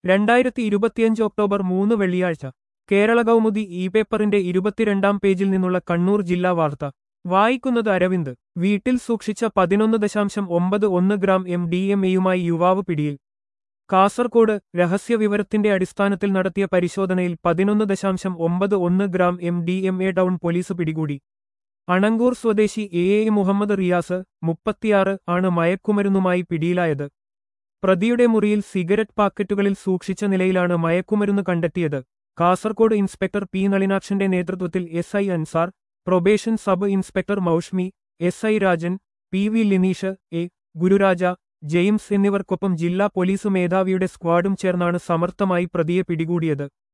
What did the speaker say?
രണ്ടായിരത്തി ഇരുപത്തിയഞ്ച് ഒക്ടോബർ മൂന്ന് വെള്ളിയാഴ്ച കേരള കൗമുദി ഇ പേപ്പറിന്റെ ഇരുപത്തിരണ്ടാം പേജിൽ നിന്നുള്ള കണ്ണൂർ ജില്ലാ വാർത്ത വായിക്കുന്നത് അരവിന്ദ് വീട്ടിൽ സൂക്ഷിച്ച പതിനൊന്ന് ദശാംശം ഒമ്പത് ഒന്ന് ഗ്രാം എം ഡി എം എയുമായി യുവാവ് പിടിയിൽ കാസർകോട് രഹസ്യവിവരത്തിന്റെ അടിസ്ഥാനത്തിൽ നടത്തിയ പരിശോധനയിൽ പതിനൊന്ന് ദശാംശം ഒമ്പത് ഒന്ന് gram M D M A town police പിടികൂടി അണങ്കൂർ സ്വദേശി എ എ മുഹമ്മദ് റിയാസ് മുപ്പത്തിയാറ് ആണ് മയക്കുമരുന്നുമായി പിടിയിലായത് പ്രതിയുടെ മുറിയിൽ സിഗരറ്റ് പാക്കറ്റുകളിൽ സൂക്ഷിച്ച നിലയിലാണ് മയക്കുമരുന്ന് കണ്ടെത്തിയത് കാസർകോട് ഇൻസ്പെക്ടർ പി നളിനാക്ഷന്റെ നേതൃത്വത്തിൽ S I Ansar probation sub inspector Moushmi S I Rajan P V Lineesh A Gururaja James എന്നിവർക്കൊപ്പം ജില്ലാ പോലീസ് മേധാവിയുടെ സ്ക്വാഡും ചേർന്നാണ് സമർത്ഥമായി പ്രതിയെ പിടികൂടിയത്